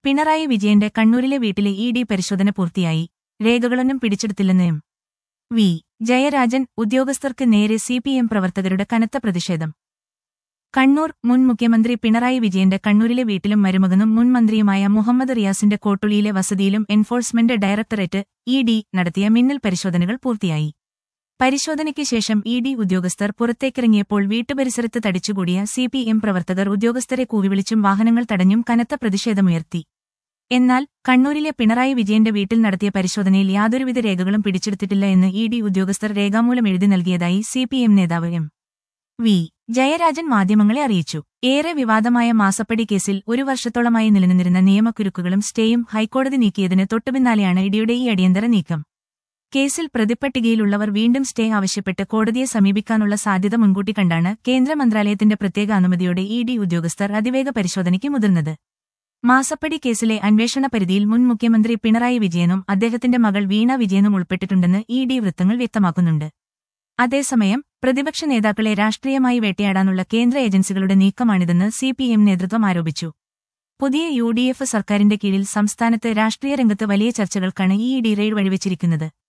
പിണറായി വിജയന്റെ കണ്ണൂരിലെ വീട്ടിലെ ഇ ഡി പരിശോധന പൂർത്തിയായി രേഖകളൊന്നും പിടിച്ചെടുത്തില്ലെന്ന് എം വി ജയരാജൻ ഉദ്യോഗസ്ഥർക്ക് നേരെ സി പി എം പ്രവർത്തകരുടെ കനത്ത പ്രതിഷേധം കണ്ണൂർ മുൻ മുഖ്യമന്ത്രി പിണറായി വിജയന്റെ കണ്ണൂരിലെ വീട്ടിലും മരുമകനും മുൻ മന്ത്രിയുമായ മുഹമ്മദ് റിയാസിന്റെ കോട്ടുളിയിലെ വസതിയിലും എൻഫോഴ്സ്മെന്റ് ഡയറക്ടറേറ്റ് ഇ ഡി നടത്തിയ മിന്നൽ പരിശോധനകൾ പൂർത്തിയായി പരിശോധനയ്ക്ക് ശേഷം ഇ ഡി ഉദ്യോഗസ്ഥർ പുറത്തേക്കിറങ്ങിയപ്പോൾ വീട്ടുപരിസരത്ത് തടിച്ചുകൂടിയ സി പി എം പ്രവർത്തകർ ഉദ്യോഗസ്ഥരെ കൂവിവിളിച്ചും വാഹനങ്ങൾ തടഞ്ഞും കനത്ത പ്രതിഷേധമുയർത്തി എന്നാൽ കണ്ണൂരിലെ പിണറായി വിജയന്റെ വീട്ടിൽ നടത്തിയ പരിശോധനയിൽ യാതൊരുവിധ രേഖകളും പിടിച്ചെടുത്തിട്ടില്ല എന്ന് ഇ ഡി ഉദ്യോഗസ്ഥർ രേഖാമൂലം എഴുതി നൽകിയതായി സി പി എം നേതാവ് എം വി ജയരാജൻ മാധ്യമങ്ങളെ അറിയിച്ചു ഏറെ വിവാദമായ മാസപ്പടി കേസിൽ ഒരു വർഷത്തോളമായി നിലനിന്നിരുന്ന നിയമക്കുരുക്കുകളും സ്റ്റേയും ഹൈക്കോടതി നീക്കിയതിന് തൊട്ടുപിന്നാലെയാണ് ഇഡിയുടെ ഈ അടിയന്തര നീക്കം കേസിൽ പ്രതിപ്പട്ടികയിലുള്ളവർ വീണ്ടും സ്റ്റേ ആവശ്യപ്പെട്ട് കോടതിയെ സമീപിക്കാനുള്ള സാധ്യത മുൻകൂട്ടി കണ്ടാണ് കേന്ദ്ര മന്ത്രാലയത്തിന്റെ പ്രത്യേക അനുമതിയോടെ ഇ ഡി ഉദ്യോഗസ്ഥർ അതിവേഗ പരിശോധനയ്ക്ക് മുതിർന്നത് മാസപ്പടി കേസിലെ അന്വേഷണ പരിധിയിൽ മുൻ മുഖ്യമന്ത്രി പിണറായി വിജയനും അദ്ദേഹത്തിന്റെ മകൾ വീണ വിജയനും ഉൾപ്പെട്ടിട്ടുണ്ടെന്ന് ഇ ഡി വൃത്തങ്ങൾ വ്യക്തമാക്കുന്നുണ്ട് അതേസമയം പ്രതിപക്ഷ നേതാക്കളെ രാഷ്ട്രീയമായി വേട്ടയാടാനുള്ള കേന്ദ്ര ഏജൻസികളുടെ നീക്കമാണിതെന്ന് സി പി എം നേതൃത്വം ആരോപിച്ചു പുതിയ യു ഡി എഫ് സർക്കാരിന്റെ കീഴിൽ സംസ്ഥാനത്ത് രാഷ്ട്രീയ രംഗത്ത് വലിയ ചർച്ചകൾക്കാണ് ഈ ഡി റെയ്ഡ് വഴിവെച്ചിരിക്കുന്നത്